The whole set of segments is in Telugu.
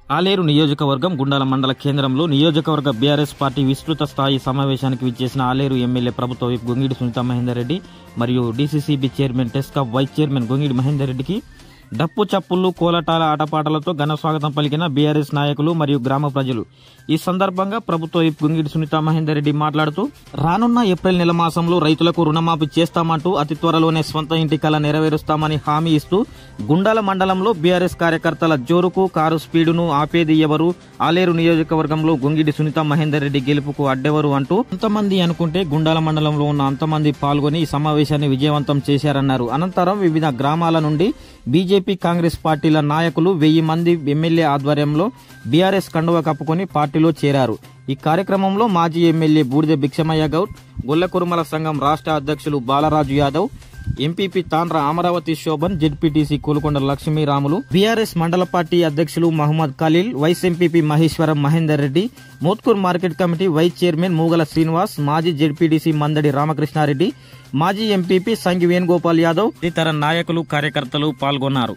ఆలేరు నియోజకవర్గం గుండాల మండల కేంద్రంలో నియోజకవర్గ బీఆర్ఎస్ పార్టీ విస్తృత స్థాయి సమావేశానికి విచ్చేసిన ఆలేరు ఎమ్మెల్యే ప్రభుత్వ విప్ గొంగిడి సునీత మహేందర్ రెడ్డి మరియు DCCB chairman TESCAB vice chairman Gongidi Mahender రెడ్డికి డప్పు చప్పుళ్ళు కోలటాల ఆటపాటలతో ఘన స్వాగతం పలికిన బీఆర్ఎస్ నాయకులు మరియు గ్రామ ప్రజలు ఈ సందర్భంగా ప్రభుత్వ విప్ గుంగిడి సునీత మహేందర్ రెడ్డి మాట్లాడుతూ రానున్న ఏప్రిల్ నెల మాసంలో రైతులకు రుణమాఫీ చేస్తామంటూ అతి త్వరలోనే స్వంత ఇంటి కల నెరవేరుస్తామని హామీ ఇస్తూ గుండాల మండలంలో బీఆర్ఎస్ కార్యకర్తల జోరుకు కారు స్పీడును ఆపేది ఎవరు ఆలేరు నియోజకవర్గంలో గుంగిడి సునీత మహేందర్ రెడ్డి గెలుపుకు అడ్డెవరు అంటూ అంతమంది అనుకుంటే గుండాల మండలంలో ఉన్న అంతమంది పాల్గొని ఈ సమావేశాన్ని విజయవంతం చేశారన్నారు అనంతరం వివిధ గ్రామాల నుండి బీజేపీ కాంగ్రెస్ పార్టీల నాయకులు వెయ్యి మంది ఎమ్మెల్యే ఆధ్వర్యంలో బీఆర్ఎస్ కండువ కప్పుకొని పార్టీలో చేరారు ఈ కార్యక్రమంలో మాజీ ఎమ్మెల్యే బూడిద భిక్షమయ్య గౌడ్ గొల్ల కురుమల సంఘం రాష్ట్ర అధ్యక్షులు Balaraju Yadav MPP Tandra Amaravathi Shobhan ZPTC Kulukonda Lakshmiramulu BRS మండల పార్టీ అధ్యక్షులు Mohammed Khaleel vice MPP Maheshwaram Mahender Reddy Mothkur market committee vice chairman Moogala Srinivas మాజీ జెడ్పీటీసీ మందడి రామకృష్ణారెడ్డి మాజీ ఎంపీపీ సంగి వేణుగోపాల్ యాదవ్ ఇతర నాయకులు కార్యకర్తలు పాల్గొన్నారు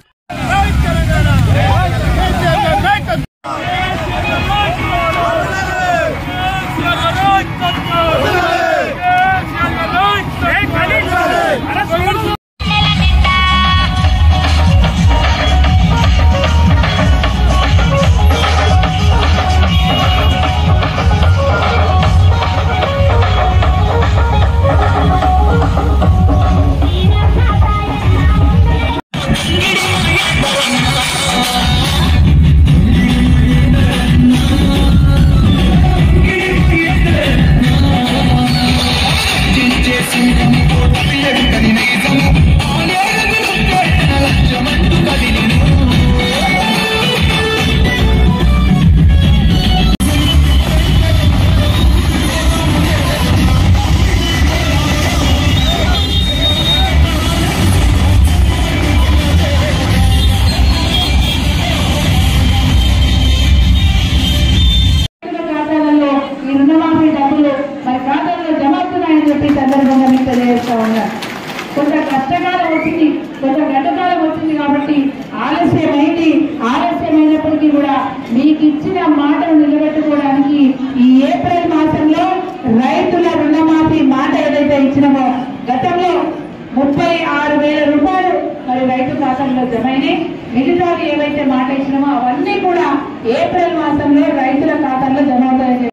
రైతుల ఖాతాలలో ఈ రుణమాఫీ డబ్బులు మరి ఖాతాల్లో జమ అవుతున్నాయని చెప్పి ఈ సందర్భంగా మీకు తెలియజేస్తా ఉన్నా కొంత కష్టకాలం వచ్చింది కొంత గడ్డకాలం వచ్చింది కాబట్టి ఆలస్యమైంది ఆలస్యమైనప్పటికీ కూడా మీకు ఇచ్చిన మాటను నిలబెట్టుకోవడానికి ఈ ఏప్రిల్ మాసంలో రైతుల రుణమాఫీ మాట ఏదైతే ఇచ్చినామో గతంలో ముప్పై ఆరు వేల రూపాయలు మరి రైతు ఖాతాల్లో జమైనాయి మిగతావి ఏవైతే మాట ఇచ్చినామో అవన్నీ కూడా ఏప్రిల్ మాసంలో రైతుల ఖాతాల్లో జమ అవుతాయని